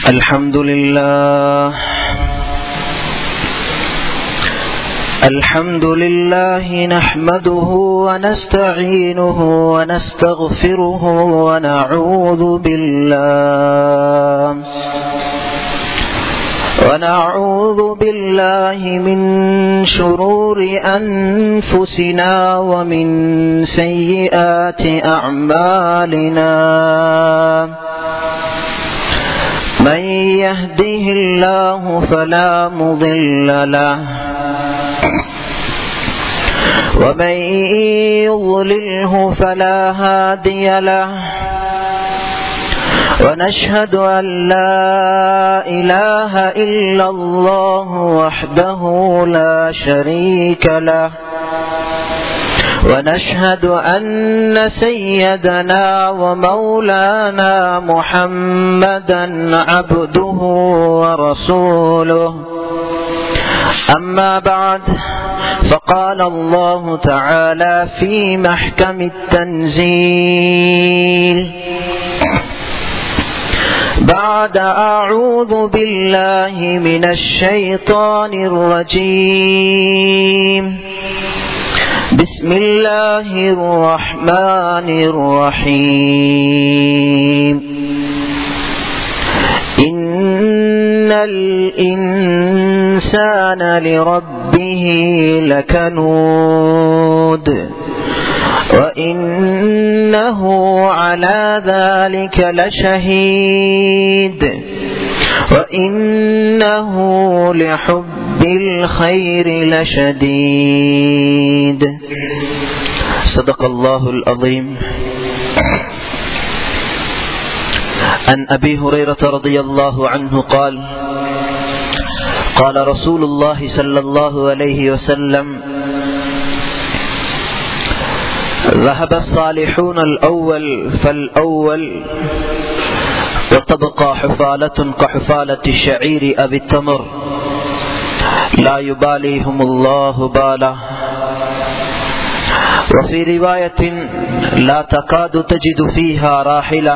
الحمد لله الحمد لله نحمده ونستعينه ونستغفره ونعوذ بالله ونعوذ بالله من شرور أنفسنا ومن سيئات أعمالنا من يهده الله فلا مضل له ومن يضلله فلا هادي له ونشهد أن لا إله إلا الله وحده لا شريك له ونشهد أن سيدنا ومولانا محمدا عبده ورسوله أما بعد فقال الله تعالى في محكم التنزيل بعد أعوذ بالله من الشيطان الرجيم بسم الله الرحمن الرحيم إن الإنسان لربه لكنود وإنه على ذلك لشهيد وإنه لحب الخير لشديد صدق الله العظيم عن أبي هريرة رضي الله عنه قال قال رسول الله صلى الله عليه وسلم ذهب الصالحون الأول فالأول وتبقى حفالة كحفالة الشعير أبي التمر لا يباليهم الله بالا وفي رواية لا تكاد تجد فيها راحلة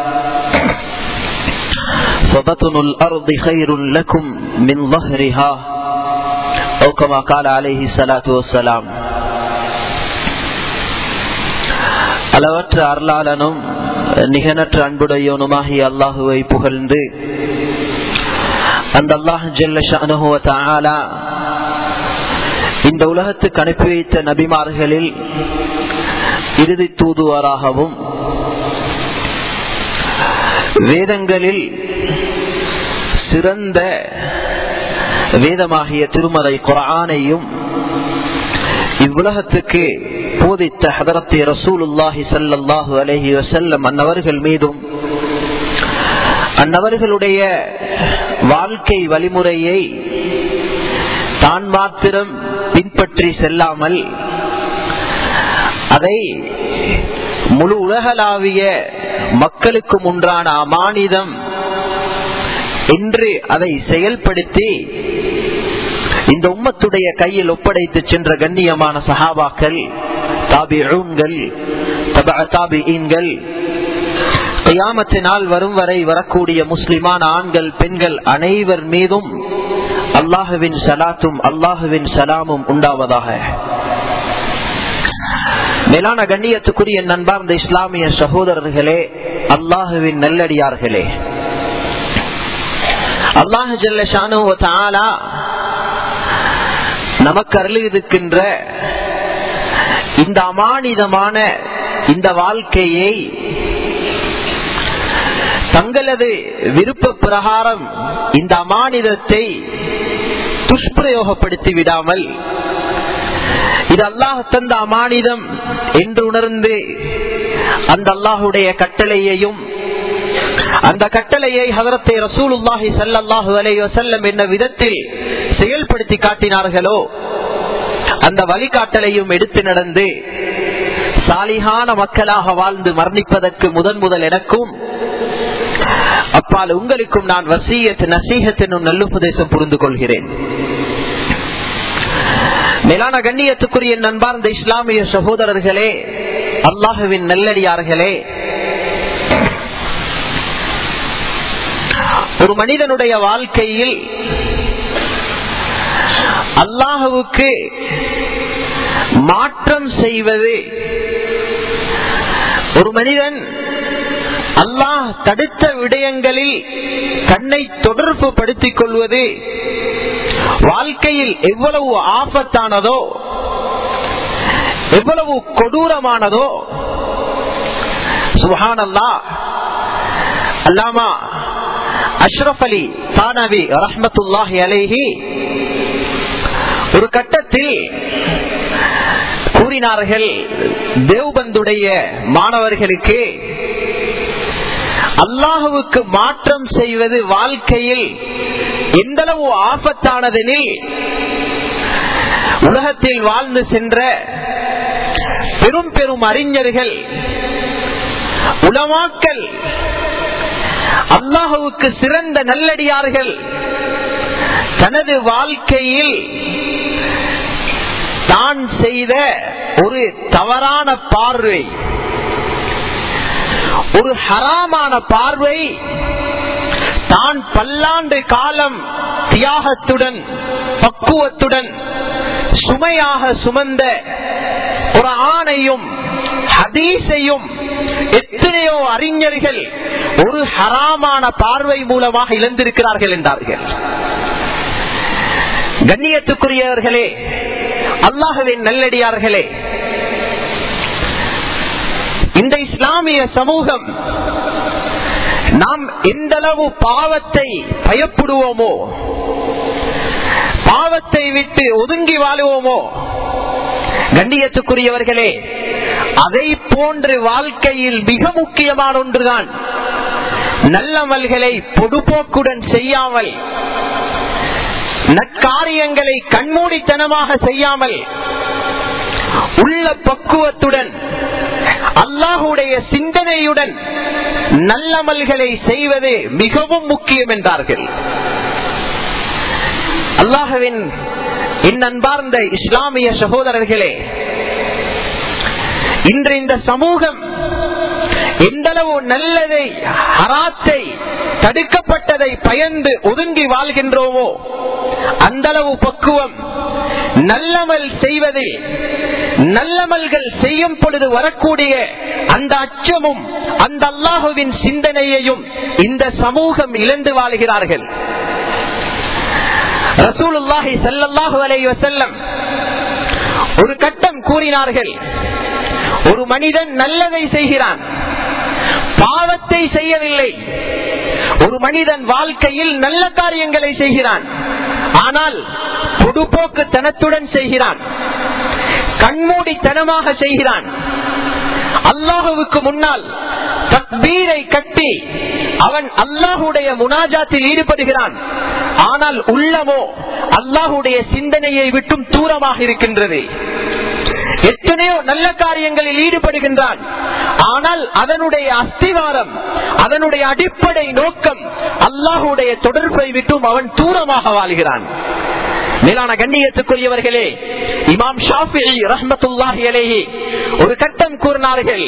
فبطن الأرض خير لكم من ظهرها أو كما قال عليه الصلاة والسلام அளவற்ற அருளாளனும் நிகனற்ற அன்புடையவனுமாகிய அல்லாஹுவை புகழ்ந்து அந்த அல்லாஹ் ஜல்ல இந்த உலகத்துக்கு அனுப்பி வைத்த நபிமார்களில் இறுதி தூதுவராகவும் வேதங்களில் சிறந்த வேதமாகிய திருமலை குரானையும் இவ்வுலகத்துக்கு போதித்த ஹதரத்தை ரசூலுல்லாஹி சல்லாஹு அலஹி வசல்லம் அன்னவர்கள் மீதும் அன்னவர்களுடைய வாழ்க்கை வழிமுறையை தான் மாத்திரம் பின்பற்றி செல்லாமல் அதை முழு உலகளாவிய மக்களுக்கும் உண்டான அமானிதம் என்று அதை செயல்படுத்தி இந்த உம்மத்துடைய கையில் ஒப்படைத்து சென்ற கண்ணியமான சஹாபாக்கள் தாபிகள் தாபிகள் கையாமத்தினால் வரும் வரை வரக்கூடிய முஸ்லிமான ஆண்கள் பெண்கள் அனைவர் மீதும் அல்லாஹுவின் சலாத்தும் அல்லாஹுவின் சலாமும் உண்டாவதாக மேலான கண்ணியத்துக்குரிய நண்பார்ந்த இஸ்லாமிய சகோதரர்களே அல்லாஹுவின் நல்லடியார்களே அல்லாஹு ஜல்ல ஷானு தாலா நமக்கு அருளிருக்கின்ற இந்த அமானிதமான இந்த வாழ்க்கையை தங்களது விருப்ப பிரகாரம் இந்த அமானிதத்தை துஷ்பிரயோகப்படுத்தி விடாமல் இது அல்லாஹ் தந்த அமானிதம் என்று உணர்ந்து அந்த அல்லாஹுடைய கட்டளையையும் அந்த கட்டளையை ஹதரத்தை ரசூலுல்லாஹி சல்லாஹூ அலை வசல்லம் என்ன விதத்தில் செயல்படுத்தி காட்டினார்களோ அந்த வழிகாட்டலையும் எடுத்து நடந்து சாலிகான மக்களாக வாழ்ந்து மரணிப்பதற்கு முதன் முதல் எனக்கும் அப்பால் உங்களுக்கும் நான் வசியத் நசீகத் என்னும் நல்லுபதேசம் புரிந்து கொள்கிறேன் மேலான கண்ணியத்துக்குரிய நண்பார்ந்த இஸ்லாமிய சகோதரர்களே அல்லாஹுவின் நல்லடியார்களே ஒரு மனிதனுடைய வாழ்க்கையில் அல்லாஹுவுக்கு மாற்றம் செய்வது ஒரு மனிதன் அல்லாஹ் தடுத்த விடயங்களில் தன்னை தொடர்பு படுத்திக் கொள்வது வாழ்க்கையில் எவ்வளவு ஆபத்தானதோ எவ்வளவு கொடூரமானதோ சுஹானல்லா அல்லாமா அஷ்ரப் அலி தானவி ரஹமத்துல்லாஹி அலேஹி ஒரு கட்டத்தில் கூறினார்கள் தேவ்பந்துடைய மாணவர்களுக்கு அல்லாஹுவுக்கு மாற்றம் செய்வது வாழ்க்கையில் எந்தளவு ஆபத்தானதெனில் உலகத்தில் வாழ்ந்து சென்ற பெரும் பெரும் அறிஞர்கள் உலமாக்கல் அல்லாஹுவுக்கு சிறந்த நல்லடியார்கள் தனது வாழ்க்கையில் தான் செய்த ஒரு தவறான பார்வை ஒரு ஹராமான பார்வை தான் பல்லாண்டு காலம் தியாகத்துடன் பக்குவத்துடன் சுமையாக சுமந்த ஒரு ஆணையும் ஹதீஸையும் எத்தனையோ அறிஞர்கள் ஒரு ஹராமான பார்வை மூலமாக இழந்திருக்கிறார்கள் என்றார்கள் கண்ணியத்துக்குரியவர்களே அல்லாஹுவின் நல்லடியார்களே இந்த இஸ்லாமிய சமூகம் நாம் எந்த அளவு பாவத்தை பயப்படுவோமோ பாவத்தை விட்டு ஒதுங்கி வாழுவோமோ கண்ணியத்துக்குரியவர்களே அதை போன்று வாழ்க்கையில் மிக முக்கியமான ஒன்றுதான் நல்லமல்களை பொதுப்போக்குடன் செய்யாமல் நற்காரியங்களை கண்மூடித்தனமாக செய்யாமல் உள்ள பக்குவத்துடன் அல்லாஹுடைய சிந்தனையுடன் நல்லமல்களை செய்வது மிகவும் முக்கியம் என்றார்கள் அல்லாஹுவின் அன்பார்ந்த இஸ்லாமிய சகோதரர்களே இன்று இந்த சமூகம் எந்தளவு நல்லதை ஹராத்தை தடுக்கப்பட்டதை பயந்து ஒதுங்கி வாழ்கின்றோமோ அந்தளவு பக்குவம் நல்லமல் செய்வதில் நல்லமல்கள் செய்யும் பொழுது வரக்கூடிய அந்த அச்சமும் அந்த அல்லாஹுவின் சிந்தனையையும் இந்த சமூகம் இழந்து வாழ்கிறார்கள் ரசூலுல்லாஹி சல்லாஹூ அலை வசல்லம் ஒரு கட்டம் கூறினார்கள் ஒரு மனிதன் நல்லதை செய்கிறான் பாவத்தை செய்யவில்லை ஒரு மனிதன் வாழ்க்கையில் நல்ல காரியங்களை செய்கிறான் ஆனால் பொதுப்போக்கு தனத்துடன் செய்கிறான் கண்மூடித்தனமாக செய்கிறான் அல்லாஹுவுக்கு முன்னால் தக்பீரை கட்டி அவன் அல்லாஹுடைய முனாஜாத்தில் ஈடுபடுகிறான் ஆனால் உள்ளமோ அல்லாஹுடைய சிந்தனையை விட்டும் தூரமாக இருக்கின்றது எத்தனையோ நல்ல காரியங்களில் ஈடுபடுகின்றான் ஆனால் அதனுடைய அஸ்திவாரம் அதனுடைய அடிப்படை நோக்கம் அல்லாஹுடைய தொடர்பை விட்டும் அவன் தூரமாக வாழ்கிறான் மேலான கண்ணியத்துக்குரியவர்களே இமாம் ஷாஃபி ரஹமத்துல்லாஹி அலேஹி ஒரு கட்டம் கூறினார்கள்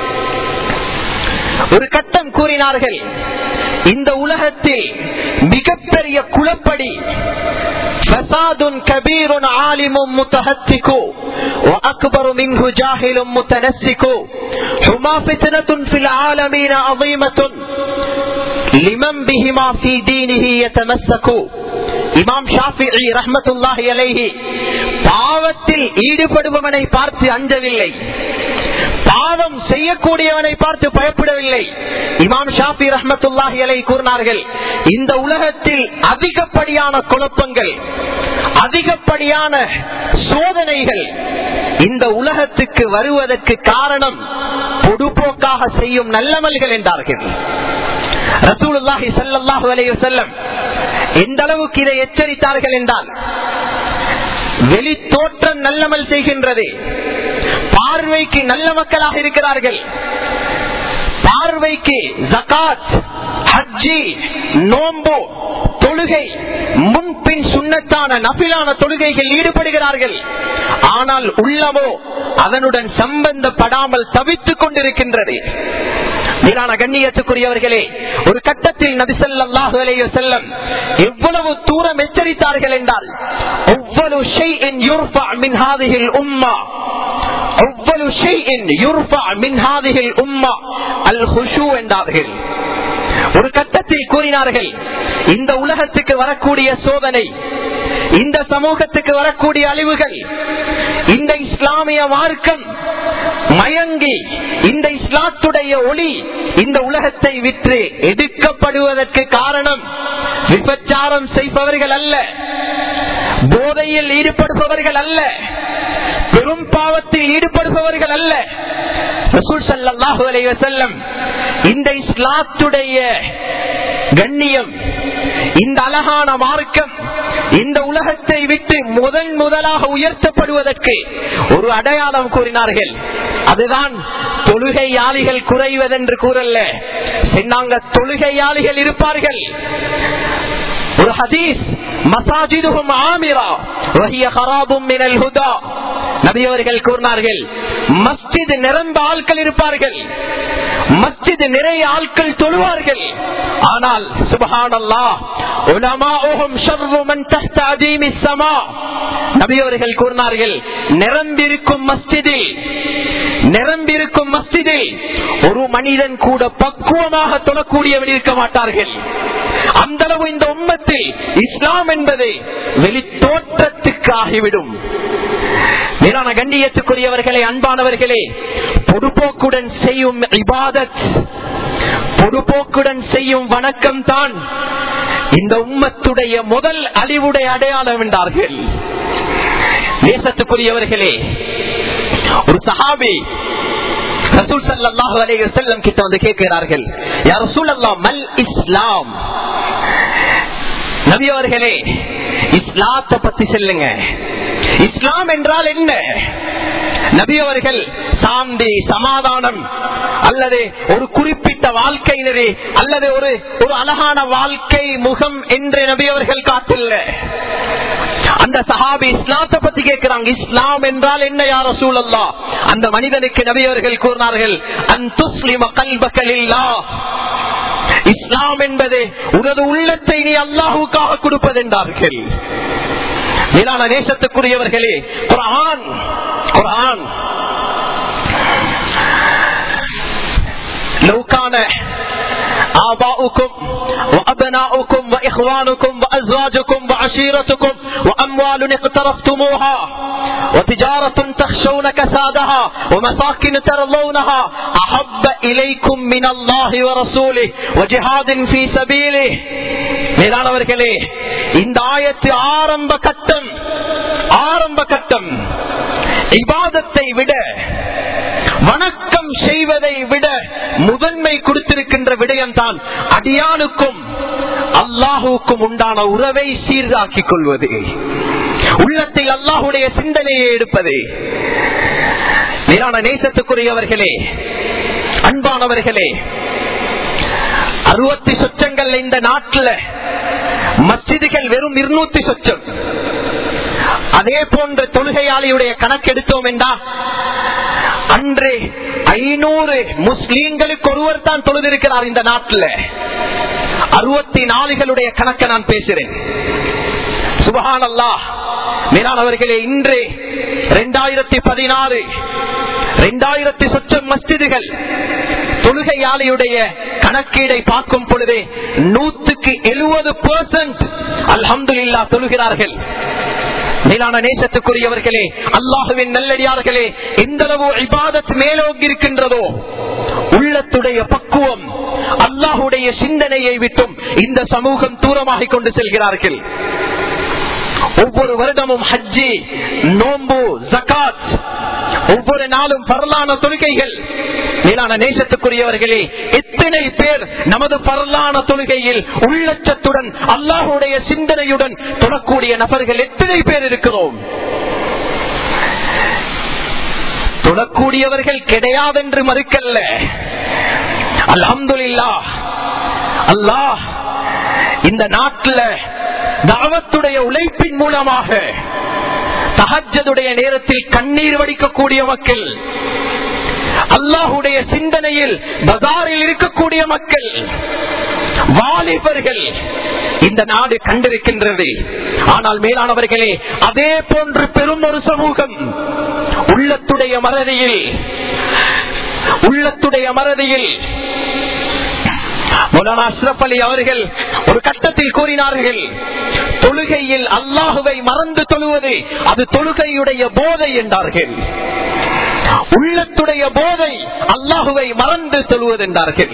ஒரு கட்டம் கூறினார்கள் இந்த உலகத்தில் மிகப்பெரிய குளப்படி فساد كبير عالم متهتك وأكبر منه جاهل متنسك هما فتنة في العالمين عظيمة لمن بهما في دينه يتمسك இமாம் ஷாஃபி ரஹமத்துல்லாஹி அலைஹி பாவத்தில் ஈடுபடுபவனை பார்த்து அஞ்சவில்லை பாவம் செய்யக்கூடியவனை பார்த்து பயப்படவில்லை இமாம் ஷாஃபி ரஹமத்துல்லாஹி அலை கூறினார்கள் இந்த உலகத்தில் அதிகப்படியான குழப்பங்கள் அதிகப்படியான சோதனைகள் இந்த உலகத்துக்கு வருவதற்கு காரணம் பொதுப்போக்காக செய்யும் நல்லமல்கள் என்றார்கள் ரசூலுல்லாஹி சல்லாஹூ அலைய செல்லம் எந்த அளவுக்கு இதை எச்சரித்தார்கள் என்றால் வெளி தோற்றம் நல்லமல் செய்கின்றது பார்வைக்கு நல்ல மக்களாக இருக்கிறார்கள் பார்வைக்கு ஜகாத் ஹஜ்ஜி நோம்பு தொழுகை தொழுகை முன்பின் சுண்ணத்தான நபிலான தொழுகைகள் ஈடுபடுகிறார்கள் ஆனால் உள்ளமோ அதனுடன் சம்பந்தப்படாமல் தவித்துக் கொண்டிருக்கின்றது மீதான கண்ணியத்துக்குரியவர்களே ஒரு கட்டத்தில் நபிசல்லாஹு அலைய செல்லம் எவ்வளவு தூரம் எச்சரித்தார்கள் என்றால் ஒவ்வொரு ஷைஇன் யுர்ஃபா மின் ஹாதிஹில் உம்மா ஒவ்வொரு ஷைஇன் யுர்ஃபா மின் ஹாதிஹில் உம்மா அல் ஹுஷு என்றார்கள் ஒரு கட்டத்தில் கூறினார்கள் இந்த உலகத்துக்கு வரக்கூடிய சோதனை இந்த சமூகத்துக்கு வரக்கூடிய அழிவுகள் இந்த இஸ்லாமிய மார்க்கம் மயங்கி இந்த இஸ்லாத்துடைய ஒளி இந்த உலகத்தை விற்று எடுக்கப்படுவதற்கு காரணம் விபச்சாரம் செய்பவர்கள் அல்ல போதையில் ஈடுபடுபவர்கள் அல்ல பெரும் பாவத்தில் ஈடுபடுபவர்கள் அல்ல ரசூல் ஸல்லல்லாஹு அலைஹி வஸல்லம் இந்த இஸ்லாத்துடைய கண்ணியம் இந்த அழகான மார்க்கம் இந்த உலகத்தை விட்டு முதன் முதலாக உயர்த்தப்படுவதற்கு ஒரு அடையாளம் கூறினார்கள் அதுதான் தொழுகையாளிகள் குறைவதென்று கூறல்ல சொன்னாங்க தொழுகையாளிகள் இருப்பார்கள் ஒரு ஹதீஸ் மசாஜிதுகும் ஆமிரா வஹிய ஹராபும் மினல் ஹுதா நபி அவர்கள் கூறினார்கள் மஸ்ஜித் நிரம்ப ஆட்கள் இருப்பார்கள் மஸ்ஜித் நிறைய ஆட்கள் தொழுவார்கள் ஆனால் சுபஹானல்லா உலமாஉஹும் ஷர்ரு மன் தஹ்த அதீமி ஸமா நபி அவர்கள் கூறினார்கள் நிரம்பிருக்கும் மஸ்ஜிதில் நிரம்பிருக்கும் மஸ்ஜிதில் ஒரு மனிதன் கூட பக்குவமாக தொழக்கூடியவன் இருக்க மாட்டார்கள் அந்த அளவு இந்த உம்மத்தில் இஸ்லாம் என்பது வெளி தோற்றத்துக்கு ஆகிவிடும் மேலான கண்ணியத்துக்குரியவர்களே அன்பானவர்களே பொதுப்போக்குடன் செய்யும் இபாதத் பொதுப்போக்குடன் செய்யும் வணக்கம் தான் இந்த உம்மத்துடைய முதல் அழிவுடைய அடையாளம் என்றார்கள் நேசத்துக்குரியவர்களே ஒரு சஹாபி ரசூல் ஸல்லல்லாஹு அலைஹி வஸல்லம் கிட்ட வந்து கேட்கிறார்கள் யா ரசூலல்லாஹ் மல் இஸ்லாம் நபி அவர்களே இஸ்லாத்தை பத்தி சொல்லுங்க இஸ்லாம் என்றால் என்ன நபி அவர்கள் சாந்தி சமாதானம் அல்லது ஒரு குறிப்பிட்ட வாழ்க்கை நெறி அல்லது ஒரு ஒரு அழகான வாழ்க்கை முகம் என்று நபி அவர்கள் காட்டில்ல அந்த சஹாபி இஸ்லாத்தை பத்தி கேட்கிறாங்க இஸ்லாம் என்றால் என்ன யார சூழல்லா அந்த மனிதனுக்கு நபி அவர்கள் கூறினார்கள் அந்துஸ்லிம கல்பகலில்லா இஸ்லாம் என்பது உனது உள்ளத்தை நீ அல்லாஹுக்காக கொடுப்பது என்றார்கள் மேலான நேசத்துக்குரியவர்களே குரான் குரான் لو كان آباؤكم وأبناؤكم وإخوانكم وأزواجكم وعشيرتكم وأموال اقترفتموها وتجارة تخشون كسادها ومساكن ترضونها أحب إليكم من الله ورسوله وجهاد في سبيله மேலானவர்களே இந்த ஆயத்து ஆரம்ப கட்டம் ஆரம்ப கட்டம் இபாதத்தை விட வணக்கம் செய்வதை விட முதன்மை கொடுத்திருக்கின்ற விடயம்தான் அடியானுக்கும் அல்லாஹுக்கும் உண்டான உறவை சீர்தாக்கிக் கொள்வது உள்ளத்தில் அல்லாஹுடைய சிந்தனையை எடுப்பது மேலான நேசத்துக்குரியவர்களே அன்பானவர்களே அறுபத்தி சொச்சங்கள் இந்த நாட்டில் மஸ்ஜிதுகள் வெறும் இருநூத்தி சொச்சம் அதே போன்ற தொழுகையாளியுடைய கணக்கெடுத்தோம் என்றா அன்று ஐநூறு முஸ்லீம்களுக்கு ஒருவர் தான் தொழுதிருக்கிறார் இந்த நாட்டில் அறுபத்தி நாலுகளுடைய கணக்கை நான் பேசுறேன் சுபஹான் அல்லா மேலானவர்களே இன்று இரண்டாயிரத்தி பதினாறு இரண்டாயிரத்தி சொச்சம் மஸ்ஜிதுகள் தொழுகையாளியுடைய கணக்கீடை பார்க்கும் பொழுது நூத்துக்கு எழுபது பெர்சன்ட் அல்ஹம்துல்லா தொழுகிறார்கள் மேலான நேசத்துக்குரியவர்களே அல்லாஹுவின் நல்லடியார்களே எந்த அளவு இபாதத் மேலோங்கி இருக்கின்றதோ உள்ளத்துடைய பக்குவம் அல்லாஹுடைய சிந்தனையை விட்டும் இந்த சமூகம் தூரமாகிக் கொண்டு செல்கிறார்கள் ஒவ்வொரு வருடமும் ஹஜ்ஜி நோம்பு ஜகாத் ஒவ்வொரு நாளும் பரலான தொழுகைகள் மேலான நேசத்துக்குரியவர்களே எத்தனை பேர் நமது பரலான தொழுகையில் உள்ளச்சத்துடன் அல்லாஹுடைய சிந்தனையுடன் தொடக்கூடிய நபர்கள் எத்தனை பேர் இருக்கிறோம் தொடக்கூடியவர்கள் கிடையாதென்று மறுக்கல்ல அல்ஹம்துலில்லா அல்லாஹ் இந்த நாட்டில் தாவத்துடைய உழைப்பின் மூலமாக தஹஜதுடைய நேரத்தில் கண்ணீர் வடிக்கக்கூடிய மக்கள் அல்லாஹுடைய சிந்தனையில் பஜாரில் இருக்கக்கூடிய மக்கள் வாலிபர்கள் இந்த நாடு கண்டிருக்கின்றது ஆனால் மேலானவர்களே அதே போன்று பெரும் ஒரு சமூகம் உள்ளத்துடைய மறதியில் உள்ளத்துடைய மறதியில் மௌலானா அஷ்ரப் அலி அவர்கள் ஒரு கட்டத்தில் கூறினார்கள் தொழுகையில் அல்லாஹுவை மறந்து தொழுவது அது தொழுகையுடைய போதை என்றார்கள் உள்ளத்துடைய போதை அல்லாஹுவை மறந்து தொழுவது என்றார்கள்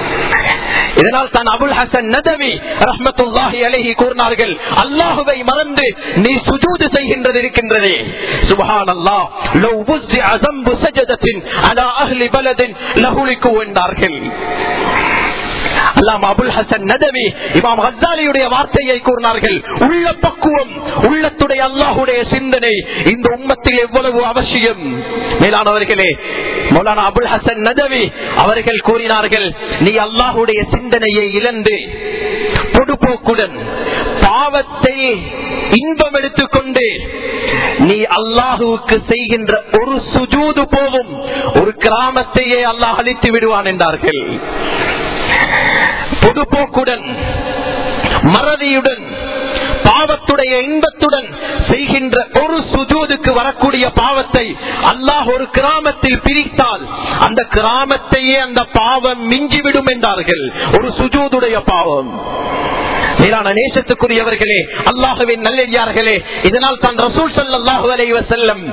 இதனால் தான் அபுல் ஹசன் நதவி ரஹமத்துல்லாஹி அலஹி கூறினார்கள் அல்லாஹுவை மறந்து நீ சுஜூது செய்கின்றது இருக்கின்றதே சுபஹான் அல்லாஹ் லவ் புஸ்ஸிஅ ஸம்பு சஜதத்தின் அலா அஹ்லி பலதின் லஹுலிகு என்றார்கள் அல்லாம் அபுல் ஹசன் நதவி இமாம் ஹசாலியுடைய வார்த்தையை கூறினார்கள் உள்ள பக்குவம் உள்ளத்துடைய அல்லாஹுடைய சிந்தனை இந்த உம்மத்தில் எவ்வளவு அவசியம் மேலானவர்களே மௌலானா அபுல் ஹசன் நதவி அவர்கள் கூறினார்கள் நீ அல்லாஹுடைய சிந்தனையை இழந்து பொடுபோக்குடன் பாவத்தை இன்பம் எடுத்துக்கொண்டு நீ அல்லாஹுவுக்கு செய்கின்ற ஒரு சுஜூது போதும் ஒரு கிராமத்தையே அல்லாஹ் அழித்து விடுவான் என்றார்கள் பொதுப்போக்குடன் மறதியுடன் பாவத்துடைய இன்பத்துடன் செய்கின்ற ஒரு சுஜூதுக்கு வரக்கூடிய பாவத்தை அல்லாஹ் ஒரு கிராமத்தில் பிரித்தால் அந்த கிராமத்தையே அந்த பாவம் மிஞ்சிவிடும் என்றார்கள் ஒரு சுஜூதுடைய பாவம் மேலான நேசத்துக்குரியவர்களே அல்லாஹுவின் நல்லடியார்களே இதனால் தான் ரசூல் சல்லாஹு அலைவ செல்லம்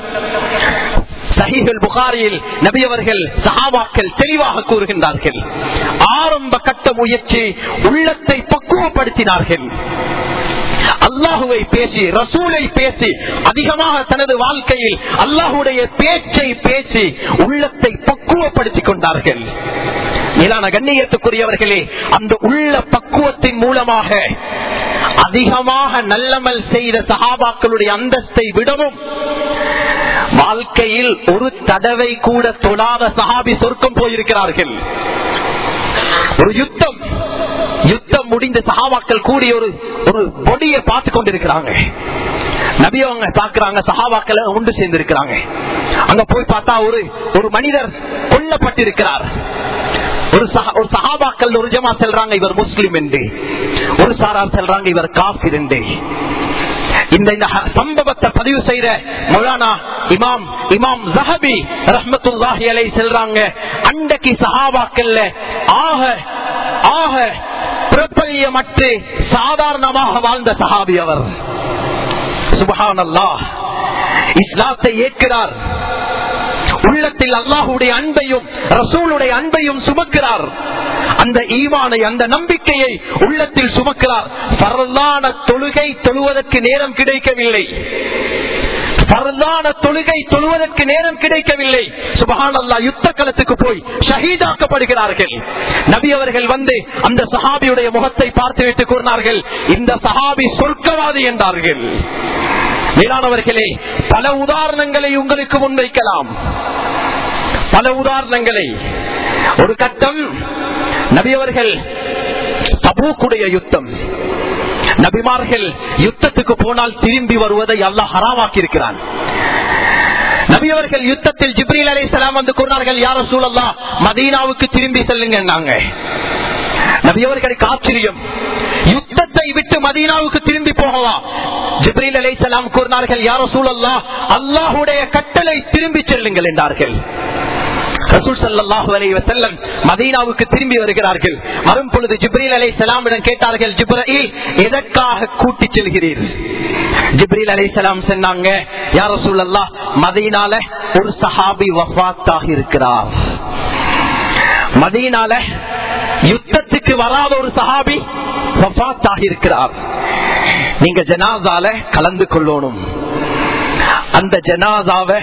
சஹீஹுல் புகாரியில் நபி அவர்கள் சஹாபாக்கள் தெளிவாக கூறுகின்றார்கள் ஆரம்ப கட்ட முயற்சி உள்ளத்தை பக்குவப்படுத்தினார்கள் அல்லாஹுவை பேசி ரசூலை பேசி அதிகமாக தனது வாழ்க்கையில் அல்லாஹுடைய பேச்சை பேசி உள்ளத்தை பக்குவப்படுத்திக் கொண்டார்கள் மேலான கண்ணியத்துக்குரியவர்களே அந்த உள்ள பக்குவத்தின் மூலமாக அதிகமாக நல்லமல் செய்த சகாபாக்களுடைய அந்தஸ்தை விடவும் வாழ்க்கையில் ஒரு தடவை கூட தொடாத சஹாபி சொர்க்கம் போயிருக்கிறார்கள் ஒரு யுத்தம் யுத்தம் முடிந்த சகாபாக்கள் கூடிய ஒரு ஒரு பொடியை பார்த்து கொண்டிருக்கிறாங்க நபி அவங்க பாக்குறாங்க சகாபாக்கள் ஒன்று சேர்ந்து இருக்கிறாங்க அங்க போய் பார்த்தா ஒரு ஒரு மனிதர் கொல்லப்பட்டிருக்கிறார் ஒரு ஒரு சகாபாக்கள் ஒரு ஜமா செல்றாங்க இவர் முஸ்லிம் என்று ஒரு சாரார் செல்றாங்க இவர் காஃபிர் என்று இந்த இந்த சம்பவத்தை பதிவு செய்த மௌலானா இமாம் இமாம் ஜஹபி ரஹமத்துல்லாஹி அலை செல்றாங்க அண்டைக்கு சஹாபாக்கள்ல ஆக ஆக பிரபல்யமற்று சாதாரணமாக வாழ்ந்த சஹாபி அவர் சுபஹான் அல்லாஹ் இஸ்லாத்தை ஏற்கிறார் உள்ளத்தில் அல்லாஹுடைய அன்பையும் ரசூலுடைய அன்பையும் சுமக்கிறார் அந்த ஈமானை அந்த நம்பிக்கையை உள்ளத்தில் சுமக்கிறார் பரலான தொழுகை தொழுவதற்கு நேரம் கிடைக்கவில்லை பரலான தொழுகை தொழுவதற்கு நேரம் கிடைக்கவில்லை சுபஹான் அல்லா யுத்த களத்துக்கு போய் ஷஹீதாக்கப்படுகிறார்கள் நபி அவர்கள் வந்து அந்த சஹாபியுடைய முகத்தை பார்த்துவிட்டு கூறினார்கள் இந்த சஹாபி சொர்க்கவாதி என்றார்கள் மேலானவர்களே பல உதாரணங்களை உங்களுக்கு முன்வைக்கலாம் பல உதாரணங்களை ஒரு கட்டம் நபியவர்கள் தபூக்குடைய யுத்தம் நபிமார்கள் யுத்தத்துக்கு போனால் திரும்பி வருவதை அல்லாஹ் ஹராமாக்கி இருக்கிறான் நபியவர்கள் யுத்தத்தில் ஜிப்ரீல் அலை சலாம் வந்து கூறினார்கள் யார சூழல்லா மதீனாவுக்கு திரும்பி செல்லுங்க நபியவர்களுக்கு ஆச்சரியம் யுத்தத்தை விட்டு மதீனாவுக்கு திரும்பி போகவா ஜிப்ரீல் அலை சலாம் கூறினார்கள் யார சூழல்லா அல்லாஹுடைய கட்டளை திரும்பி செல்லுங்கள் என்றார்கள் மதீனாவுக்கு திரும்பி வருகிறார்கள் வரும் பொழுது ஜிப்ரீல் அலை சலாமிடம் கேட்டார்கள் ஜிப்ரீல் எதற்காக கூட்டி செல்கிறீர் ஜிப்ரீல் அலை சலாம் சொன்னாங்க யார சூழல்லா மதீனால ஒரு சஹாபி வஃத்தாக இருக்கிறார் மதீனால யுத்தத்துக்கு வராத ஒரு சஹாபி வஃத்தாக இருக்கிறார் நீங்க ஜனாதால கலந்து கொள்ளணும் அந்த ஜனாதாவை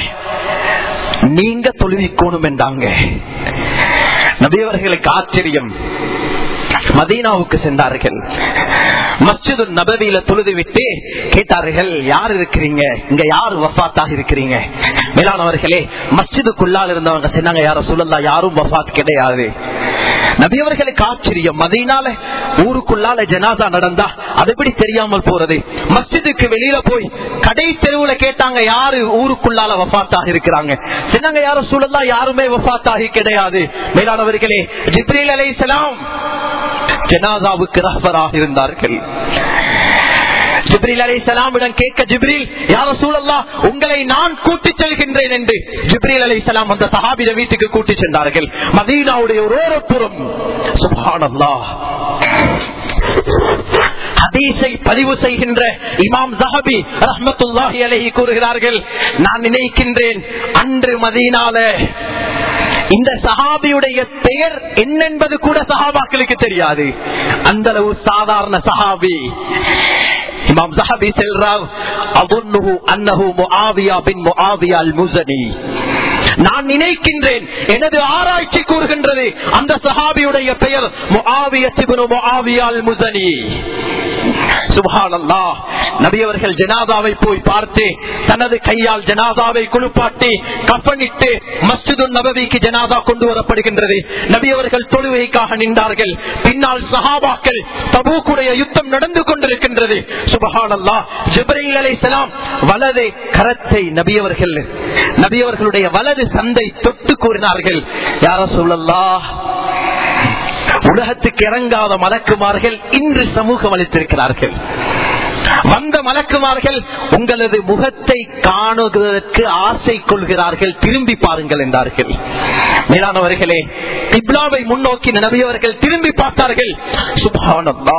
நீங்க தொழுவிக்கணும் என்றாங்க நபியவர்களுக்கு ஆச்சரியம் மதீனாவுக்கு சென்றார்கள் மஸ்ஜிது நபவியில தொழுது விட்டு கேட்டார்கள் யார் இருக்கிறீங்க இங்க யார் வஃபாத்தாக இருக்கிறீங்க மேலானவர்களே மஸ்ஜிதுக்குள்ளால் இருந்தவங்க சொன்னாங்க யார சொல்லலாம் யாரும் வஃபாத் கிடையாது நபியவர்களுக்கு ஆச்சரியம் மதியனால ஊருக்குள்ளால ஜனாதா நடந்தா அது எப்படி தெரியாமல் போறது மஸ்ஜிதுக்கு வெளியில போய் கடை தெருவுல கேட்டாங்க யாரு ஊருக்குள்ளால வஃபாத்தாக இருக்கிறாங்க சின்னங்க யாரும் சூழல்லாம் யாருமே வஃபாத்தாகி கிடையாது மேலானவர்களே ஜிப்ரீல் அலை ஜனாதாவுக்கு ரஹ்பராக இருந்தார்கள் ஜிப்ரில் அலை சலாமிடம் கேட்க ஜிப்ரில் யார சூழல்லா உங்களை நான் கூட்டி செல்கின்றேன் என்று ஜிப்ரில் அலை சலாம் அந்த சஹாபித வீட்டுக்கு கூட்டி சென்றார்கள் மதீனாவுடைய ஒரு ஓரப்புறம் சுபானல்லா ஹதீஸை பதிவு செய்கின்ற இமாம் ஜஹபி ரஹமத்துல்லாஹி அலைஹி கூறுகிறார்கள் நான் நினைக்கின்றேன் அன்று மதீனால இந்த சஹாபியுடைய பெயர் என்னென்பது கூட சஹாபாக்களுக்கு தெரியாது அந்த அளவு சாதாரண சஹாபி இமாம் ஜஹபி செல்றார் அபுன்னுஹு அன்னஹு முஆவியா பின் முஆவியா அல் முஸனி நான் நினைக்கின்றேன் எனது ஆராய்ச்சி கூறுகின்றது அந்த சஹாபியுடைய பெயர் முஆவியா இப்னு முஆவியா அல் முஸனி சுபஹானல்லா நபி அவர்கள் ஜனாதாவை போய் பார்த்து தனது கையால் ஜனாதாவை குளிப்பாட்டி கப்பனிட்டு மஸ்ஜிது நபவிக்கு ஜனாதா கொண்டு வரப்படுகின்றது நபி அவர்கள் தொழுகைக்காக நின்றார்கள் பின்னால் சஹாபாக்கள் தபூக்குடைய யுத்தம் நடந்து கொண்டிருக்கின்றது சுபஹானல்லா ஜிப்ரீல் அலைஹிஸ்ஸலாம் வலது கரத்தை நபி அவர்கள் நபி அவர்களுடைய வலது சந்தை தொட்டு கூறினார்கள் யார சொல்லல்லா உலகத்துக்கு இறங்காத மலக்குமார்கள் இன்று சமூகம் அளித்திருக்கிறார்கள் வந்த மலக்குமார்கள் உங்களது முகத்தை காணுவதற்கு ஆசை கொள்கிறார்கள் திரும்பி பாருங்கள் என்றார்கள் மேலானவர்களே இப்லாவை முன்னோக்கி நபியவர்கள் திரும்பி பார்த்தார்கள் சுபானந்தா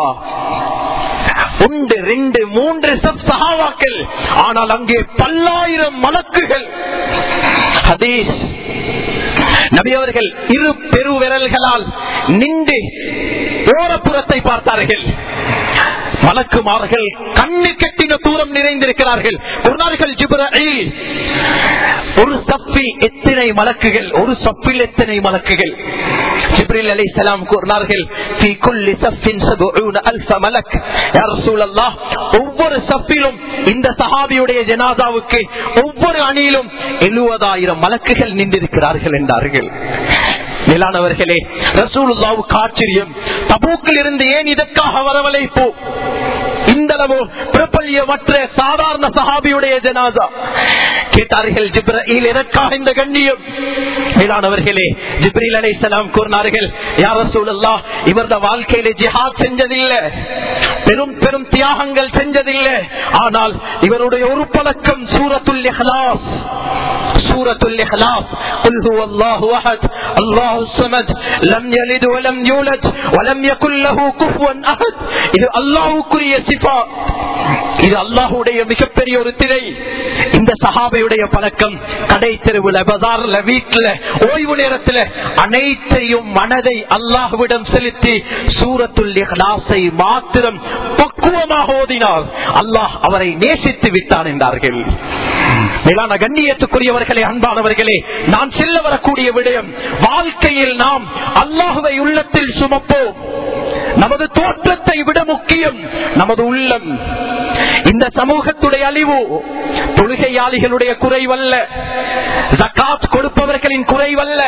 ஒன்று ரெண்டு மூன்று சப் சகாவாக்கள் ஆனால் அங்கே பல்லாயிரம் மலக்குகள் ஹதீஸ் நபியவர்கள் இரு பெரு விரல்களால் நின்று ஓரப்புறத்தை பார்த்தார்கள் மலக்குமார்கள் கண்ணு கட்டின தூரம் நிறைந்திருக்கிறார்கள் குர்னார்கள் ஜிப்ரீல் ஒரு சப்பில் எத்தனை மலக்குகள் ஒரு சப்பில் எத்தனை மலக்குகள் ஜிப்ரீல் அலை சலாம் கூறினார்கள் "ஃபீ குல்லி சஃபின் சபூன அல்ஃப மலக்." யா ரசூலல்லாஹ், ஒவ்வொரு சப்பிலும் இந்த சஹாபியுடைய ஜனாதாவுக்கு ஒவ்வொரு அணியிலும் எழுபதாயிரம் மலக்குகள் நின்றிருக்கிறார்கள் என்றார்கள் மேலானவர்களே ரசூலுல்லாவுக்கு ஆச்சரியம் தபூக்கில் இருந்து ஏன் இதற்காக வரவழைப்போம் இந்த அளவு பிரபல்யமற்ற சாதாரண சஹாபியுடைய ஜனாதா கேட்டார்கள் ஜிப்ரீல் எதற்காக இந்த கண்ணியம் மேலானவர்களே ஜிப்ரீல் அலை சலாம் கூறினார்கள் யார சூழல்லா இவரது வாழ்க்கையில ஜிஹாத் செஞ்சதில்லை பெரும் பெரும் தியாகங்கள் செஞ்சதில்லை ஆனால் இவருடைய ஒரு பழக்கம் சூரத்துல் இஹ்லாஸ் சூரத்துல் இஹ்லாஸ் قل هو الله احد الله الصمد لم يلد ولم يولد ولم يكن له كفوا احد இது அல்லாஹ்வுக்குரிய சிஃபா இது அல்லாஹ்வுடைய மிகப்பெரிய ஒரு திரை இந்த சஹாபையுடைய பழக்கம் கடை தெருவுல பஜார்ல வீட்டுல ஓய்வு நேரத்துல அனைத்தையும் மனதை அல்லாஹ்விடம் செலுத்தி சூரத்துல் இஹ்லாஸை மாத்திரம் பக்குவமாக ஓதினார் அல்லாஹ் அவரை நேசித்து விட்டான் என்றார்கள் மேலான கண்ணியத்துக்குரியவர்களே அன்பானவர்களே நான் செல்ல வரக்கூடிய விடயம் வாழ்க்கையில் நாம் அல்லாஹுவை உள்ளத்தில் சுமப்போம் நமது தோற்றத்தை விட முக்கியம் நமது உள்ளம் இந்த சமூகத்துடைய அழிவு தொழுகையாளிகளுடைய குறைவல்ல ஜக்காத் கொடுப்பவர்களின் குறைவல்ல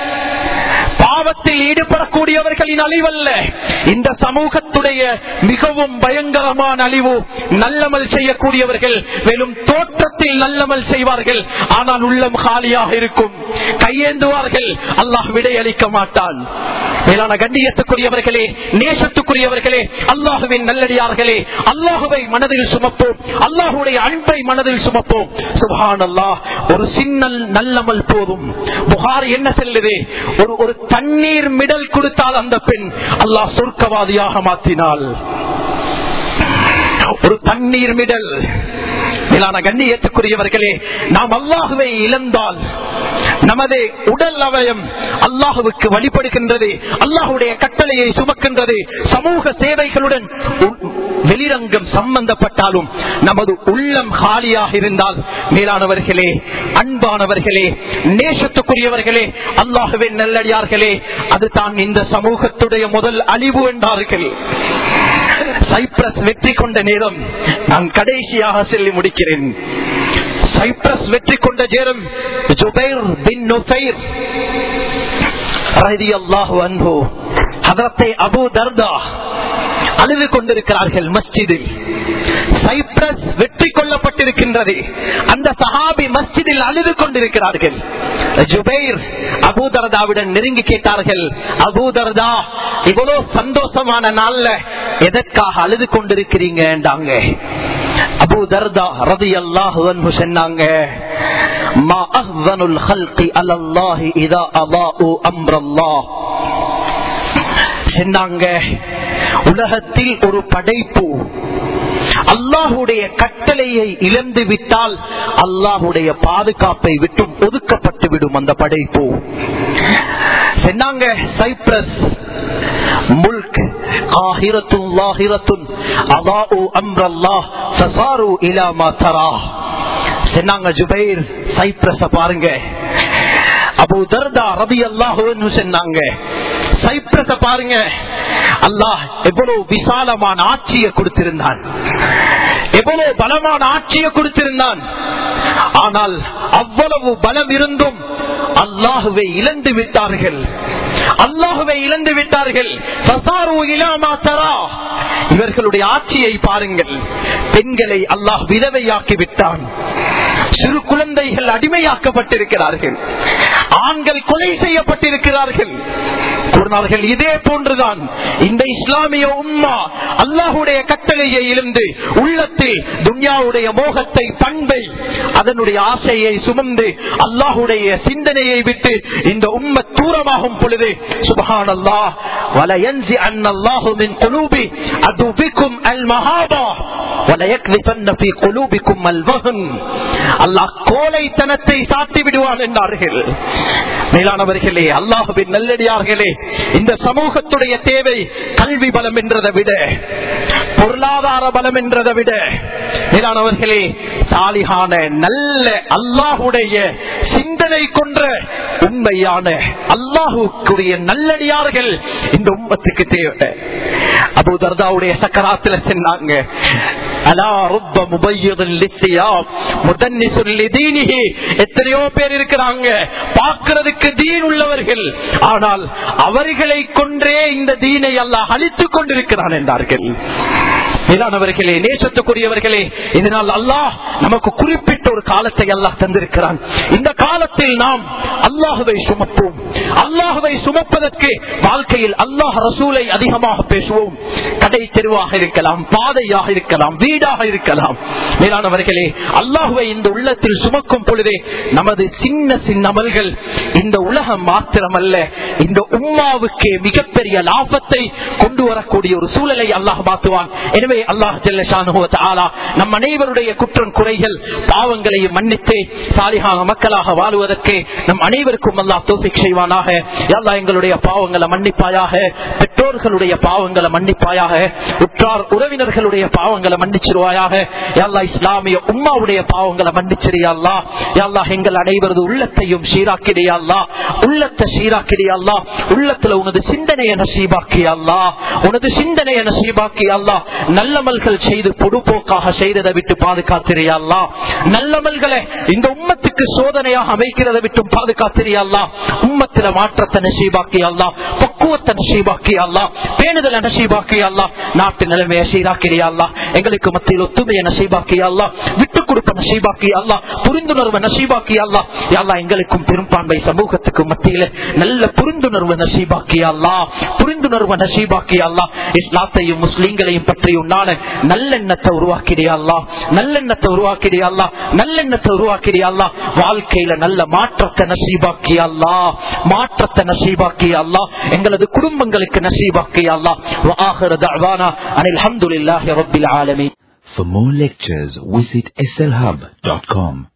பாவத்தில் ஈடுபடக்கூடியவர்களின் அழிவல்ல இந்த சமூகத்துடைய மிகவும் பயங்கரமான அழிவு நல்லமல் செய்யக்கூடியவர்கள் வெறும் தோற்றத்தில் நல்லமல் செய்வார்கள் ஆனால் உள்ளம் காலியாக இருக்கும் கையேந்துவார்கள் அல்லாஹ் விடையளிக்க மாட்டான் மேலான கண்ணியத்துக்குரியவர்களே நேசத்துக்குரியவர்களே அல்லாஹுவின் நல்லடியார்களே அல்லாஹுவை மனதில் சுமப்போம் அல்லாஹுடைய அன்பை மனதில் சுமப்போம் சுபான் அல்லாஹ் ஒரு சின்ன நல்லமல் போதும் புகார் என்ன செல்லுது ஒரு ஒரு தண்ணீர் மிடல் கொடுத்தால் அந்த பெண் அல்லாஹ் சொர்க்கவாதியாக மாற்றினாள் ஒரு தண்ணீர் மிடல் மேலான கண்ணியத்துக்குரியவர்களே நாம் அல்லாஹுவை இழந்தால் நமது உடல் அவயம் அல்லாஹுவுக்கு வழிபடுகின்றது அல்லாஹுடைய கட்டளையை சுமக்கின்றது சமூக சேவைகளுடன் வெளிரங்கம் சம்பந்தப்பட்டாலும் நமது உள்ளம் காலியாக இருந்தால் மேலானவர்களே அன்பானவர்களே நேசத்துக்குரியவர்களே அல்லாஹுவே நல்லடியார்களே அது தான் இந்த சமூகத்துடைய முதல் அழிவு என்றார்கள் சைப்ரஸ் வெற்றி கொண்ட நேரம் நான் கடைசியாக சொல்லி முடிக்கிறேன் சைப்ரஸ் வெற்றி கொண்ட நேரம் ஜுபைர் பின் நுஃபைர் ரலியல்லாஹு அன்ஹு ஹதரத்தை அபூ தர்தா அழுது கொண்டிருக்கிறார்கள் மஸ்ஜிதில் சைப்ரஸ் வெற்றி கொள்ளப்பட்டிருக்கின்றது அந்த சஹாபி மஸ்ஜிதில் அழுது கொண்டிருக்கிறார்கள் ஜுபைர் அபூதர்தாவிடம் நெருங்கி கேட்டார்கள் அபூதர்தா இவ்வளவு சந்தோஷமான நாள்ல எதற்காக அழுது கொண்டிருக்கிறீங்கன்றாங்க அபூ தர்தா ரதி அல்லாஹு சொன்னாங்க ما أهون الخلق على الله إذا أضاءوا أمر الله சொன்னாங்க உலகத்தில் ஒரு படைப்பு அல்லாஹுடைய கட்டளையை இழந்து விட்டால் அல்லாஹுடைய பாதுகாப்பை விட்டும் ஒதுக்கப்பட்டு விடும் அந்த படைப்பு சொன்னாங்க சைப்ரஸ் முல்க் ஆஹிரத்தும் லாஹிரத்தும் அதாஉ அம்ரல்லாஹ் சசாரு இலா மா தரா சொன்னாங்க ஜுபைர் சைப்ரஸ பாருங்க அபு தர்தா ரபி அல்லாஹு சொன்னாங்க சைப்ரஸ பாருங்க அல்லாஹ் எவ்வளவு விசாலமான ஆட்சியை கொடுத்திருந்தான் எவ்வளவு பலமான ஆட்சியை கொடுத்திருந்தான் ஆனால் அவ்வளவு பலம் இருந்தும் அல்லாஹுவை இழந்து விட்டார்கள் அல்லாஹுவை இழந்து விட்டார்கள் ஃபசாரு இலாமா தரா. இவர்களுடைய ஆட்சியை பாருங்கள் பெண்களை அல்லாஹ் விதவையாக்கி விட்டான் சிறு குழந்தைகள் அடிமையாக்கப்பட்டிருக்கிறார்கள் ஆண்கள் கொலை செய்யப்பட்டிருக்கிறார்கள் கூறினார்கள் இதே போன்றுதான் இந்த இஸ்லாமிய உம்மா அல்லாஹுடைய கட்டளையை இழந்து உள்ளத்தில் துன்யாவுடைய மோகத்தை பண்பை அதனுடைய ஆசையை சுமந்து அல்லாஹுடைய சிந்தனையை விட்டு இந்த உம்ம தூரமாகும் பொழுது சுபஹான் அல்லாஹ் வலயன்சி அன்னல்லாஹு மின் குலூபி அதுபிக்கும் அல் மஹாபா வலயக்விசன்ன ஃபீ குலூபிக்கும் அல் வஹன் அல்லாஹ் கோலைத்தனத்தை சாட்டி விடுவான் என்றார்கள் மேலானவர்களே அல்லாஹுவின் நல்லடியார்களே இந்த சமூகத்துடைய தேவை கல்வி பலம் என்றதை விட பொருளாதார பலம் என்றதை விட மேலானவர்களே சாலிகான நல்ல அல்லாஹுடைய சிந்தனை கொன்ற உண்மையான அல்லாஹுக்குரிய நல்லடியார்கள் இந்த உம்மத்துக்கு தேவை அபு தர்தாவுடைய சக்கராத்துல சொன்னாங்க அலா ருப்ப முபையதுல் லிஸ்ஸியாப் முதன்னிசுல் லிதீனிஹி எத்தனையோ பேர் இருக்கிறாங்க பார்க்கிறதுக்கு தீன் உள்ளவர்கள் ஆனால் அவர்களை கொன்றே இந்த தீனை அல்லாஹ் அழித்துக் கொண்டிருக்கிறான் என்றார்கள் மேலானவர்களே நேசத்துக்குரியவர்களே இதனால் அல்லாஹ் நமக்கு குறிப்பிட்ட ஒரு காலத்தை அல்லாஹ் தந்திருக்கிறான் இந்த காலத்தில் நாம் அல்லாஹுவை சுமப்போம் அல்லாஹுவை சுமப்பதற்கு வாழ்க்கையில் அல்லாஹ் ரசூலை அதிகமாக பேசுவோம் கடை தெருவாக இருக்கலாம் பாதையாக இருக்கலாம் வீடாக இருக்கலாம் மேலானவர்களே அல்லாஹுவை இந்த உள்ளத்தில் சுமக்கும் பொழுதே நமது சின்ன சின்ன அமல்கள் இந்த உலகம் மாத்திரமல்ல இந்த உம்மாவுக்கு மிகப்பெரிய லாபத்தை கொண்டு வரக்கூடிய ஒரு சூழலை அல்லாஹ் மாத்துவான் எனவே அல்லாஹ் ஜல்லஷானு நம் அனைவருடைய குற்றம் குறைகள் பாவங்களையும் மன்னித்து சாலிகான மக்களாக வாழுவதற்கு நம் அனைவருக்கும் அல்லாஹ் தோசிக் செய்வானாக எல்லா எங்களுடைய பாவங்களை மன்னிப்பாயாக பெற்றோர்களுடைய பாவங்களை மன்னிப்பாயாக உற்றார் உறவினர்களுடைய பாவங்களை மன்னிச்சிருவாயாக எல்லா இஸ்லாமிய உம்மாவுடைய பாவங்களை மன்னிச்சிரியாள்லா எல்லா எங்கள் அனைவரது உள்ளத்தையும் சீராக்கிறியாள்லா உள்ளத்தை சீராக்கிறியாள்லா உள்ளத்துல உனது சிந்தனையை நசீபாக்கியல்லா உனது சிந்தனையை நசீபாக்கியல்லா நல்லமல்கள் செய்து பொடுபோக்காக செய்ததை விட்டு பாதுகாத்திரியாள்லா நல்லமல்களை இந்த உம்மத்துக்கு சோதனையாக அமைக்கிறதை விட்டு பாதுகாத்திரியாள்லா உம்மத்தில மாற்றத்தை நசீபாக்கியல்லா பக்குவத்தை நசீபாக்கியல்லா பேணுதலை நசீபாக்கியல்லா நாட்டு நிலைமையை சீராக்கிறியாள்லா எங்களுக்கு மத்தியில் ஒத்துமையை நசீபாக்கியல்லா விட்டு கொடுப்ப நசீபாக்கியல்லா புரிந்துணர்வு நசீபாக்கியல்லா யாழ்லா எங்களுக்கும் பெரும்பான்மை சமூகத்துக்கு மத்தியில நல்ல புரிந்துணர்வு நசீபாக்கியல்லா புரிந்துணர்வு நசீபாக்கியல்லா இஸ்லாத்தையும் முஸ்லீம்களையும் பற்றி உண்டான நல்லெண்ணத்தை உருவாக்கிறியாள்லா நல்லெண்ணத்தை உருவாக்கிறியாள்லா நல்லெண்ணத்தை உருவாக்கிறியாள்லா வாழ்க்கையில நல்ல மாற்றத்தை நசீபாக்கியல்லா மாற்றத்தை நசீபாக்கியல்லா எங்களது குடும்பங்களுக்கு நசீபாக்கியல்லா وآخر دعوانا أن الحمد لله رب العالمين For more lectures, visit slhub.com.